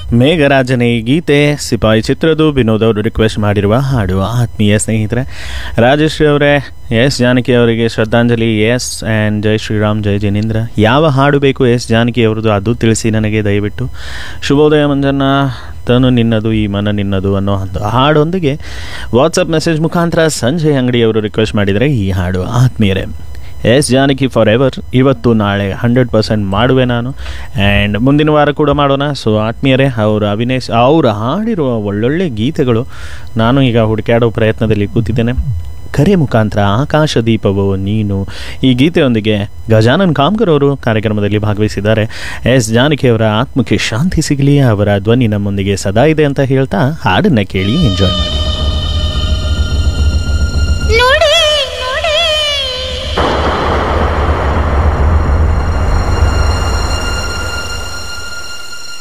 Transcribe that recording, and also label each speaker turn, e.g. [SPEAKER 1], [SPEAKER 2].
[SPEAKER 1] ಮೇಘರಾಜನೇ ಈ ಗೀತೆ ಸಿಪಾಯಿ ಚಿತ್ರದು ವಿನೋದ್ ಅವರು ರಿಕ್ವೆಸ್ಟ್ ಮಾಡಿರುವ ಹಾಡು ಆತ್ಮೀಯ ಸ್ನೇಹಿತರೆ ರಾಜಶ್ರೀ ಅವರೇ ಎಸ್ ಜಾನಕಿ ಅವರಿಗೆ ಶ್ರದ್ಧಾಂಜಲಿ ಎಸ್ ಆ್ಯಂಡ್ ಜೈ ಶ್ರೀರಾಮ್ ಜೈ ಜಿನೇಂದ್ರ ಯಾವ ಹಾಡು ಬೇಕು ಎಸ್ ಜಾನಕಿ ಅವರದು ಅದು ತಿಳಿಸಿ ನನಗೆ ದಯವಿಟ್ಟು ಶುಭೋದಯ ಮಂಜನ್ನ ತನು ನಿನ್ನದು ಈ ಮನ ನಿನ್ನದು ಅನ್ನೋ ಒಂದು ಹಾಡೊಂದಿಗೆ ವಾಟ್ಸಪ್ ಮೆಸೇಜ್ ಮುಖಾಂತರ ಸಂಜಯ್ ಅಂಗಡಿ ಅವರು ರಿಕ್ವೆಸ್ಟ್ ಮಾಡಿದರೆ ಈ ಹಾಡು ಆತ್ಮೀಯರೇ ಎಸ್ ಜಾನಕಿ ಫಾರ್ ಎವರ್ ಇವತ್ತು ನಾಳೆ ಹಂಡ್ರೆಡ್ ಪರ್ಸೆಂಟ್ ಮಾಡುವೆ ನಾನು ಆ್ಯಂಡ್ ಮುಂದಿನ ವಾರ ಕೂಡ ಮಾಡೋಣ ಸೊ ಆತ್ಮೀಯರೇ ಅವರು ಅವಿನೇಶ್ ಅವರು ಹಾಡಿರುವ ಒಳ್ಳೊಳ್ಳೆ ಗೀತೆಗಳು ನಾನು ಈಗ ಹುಡುಕಾಡೋ ಪ್ರಯತ್ನದಲ್ಲಿ ಕೂತಿದ್ದೇನೆ ಕರೆ ಮುಖಾಂತರ ಆಕಾಶ ದೀಪವು ನೀನು ಈ ಗೀತೆಯೊಂದಿಗೆ ಗಜಾನನ್ ಕಾಮ್ಕರ್ ಅವರು ಕಾರ್ಯಕ್ರಮದಲ್ಲಿ ಭಾಗವಹಿಸಿದ್ದಾರೆ ಎಸ್ ಜಾನಕಿಯವರ ಆತ್ಮಕ್ಕೆ ಶಾಂತಿ ಸಿಗಲಿ ಅವರ ಧ್ವನಿ ನಮ್ಮೊಂದಿಗೆ ಸದಾ ಇದೆ ಅಂತ ಹೇಳ್ತಾ ಹಾಡನ್ನು ಕೇಳಿ ಎಂಜಾಯ್ ಮಾಡಿ